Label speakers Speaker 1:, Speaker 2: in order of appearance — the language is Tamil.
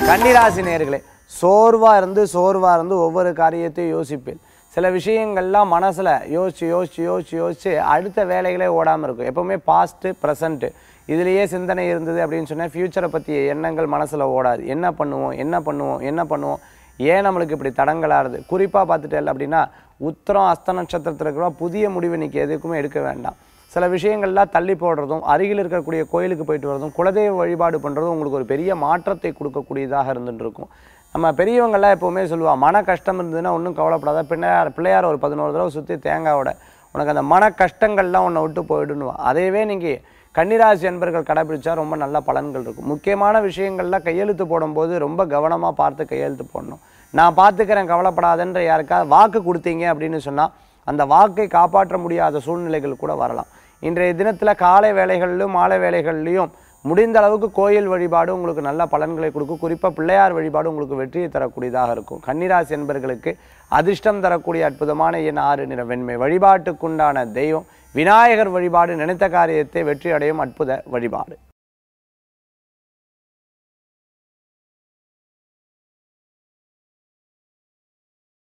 Speaker 1: கன்னிராசி நேர்களே சோர்வா இருந்து சோர்வா இருந்து ஒவ்வொரு காரியத்தையும் யோசிப்பேன் சில விஷயங்கள்லாம் மனசுல யோசிச்சு யோசிச்சு யோசிச்சு யோசிச்சு அடுத்த வேலைகளே ஓடாம இருக்கும் எப்பவுமே பாஸ்ட் ப்ரெசன்ட் இதுலயே சிந்தனை இருந்தது அப்படின்னு சொன்னா ஃபியூச்சரை பற்றிய எண்ணங்கள் மனசுல ஓடாது என்ன பண்ணுவோம் என்ன பண்ணுவோம் என்ன பண்ணுவோம் ஏன் நம்மளுக்கு இப்படி தடங்கலாடுது குறிப்பா பார்த்துட்டேன் அப்படின்னா உத்தரம் அஸ்த நட்சத்திரத்தில் இருக்கிற புதிய முடிவு இன்னைக்கு எதுக்குமே எடுக்க வேண்டாம் சில விஷயங்கள்லாம் தள்ளி போடுறதும் அருகில் இருக்கக்கூடிய கோயிலுக்கு போயிட்டு வரதும் குலதெய்வ வழிபாடு பண்ணுறதும் உங்களுக்கு ஒரு பெரிய மாற்றத்தை கொடுக்கக்கூடியதாக இருந்துட்டு இருக்கும் நம்ம பெரியவங்கள்லாம் எப்போவுமே சொல்லுவா மன கஷ்டம் இருந்ததுன்னா ஒன்றும் கவலைப்படாத பிள்ளையார் பிள்ளையார் ஒரு பதினோரு தடவை சுற்றி தேங்காயோட உனக்கு அந்த மன கஷ்டங்கள்லாம் உன்னை விட்டு போயிடுனுவா அதையவே நீங்கள் கன்னிராசி என்பர்கள் கடைபிடிச்சா ரொம்ப நல்ல பலன்கள் இருக்கும் முக்கியமான விஷயங்கள்ல கையெழுத்து போடும்போது ரொம்ப கவனமாக பார்த்து கையெழுத்து போடணும் நான் பார்த்துக்கிறேன் கவலைப்படாதன்ற யாருக்காவது வாக்கு கொடுத்தீங்க அப்படின்னு சொன்னால் அந்த வாக்கை காப்பாற்ற முடியாத சூழ்நிலைகள் கூட வரலாம் இன்றைய தினத்தில் காலை வேலைகளிலும் மாலை வேலைகள்லையும் முடிந்த அளவுக்கு கோயில் வழிபாடு உங்களுக்கு நல்ல பலன்களை கொடுக்கும் குறிப்பாக பிள்ளையார் வழிபாடு உங்களுக்கு வெற்றியை தரக்கூடியதாக இருக்கும் கன்னிராசி என்பர்களுக்கு அதிர்ஷ்டம் தரக்கூடிய அற்புதமான எண் ஆறு நிற வெண்மை வழிபாட்டுக்குண்டான தெய்வம் விநாயகர் வழிபாடு நினைத்த காரியத்தை வெற்றி அடையும் அற்புத வழிபாடு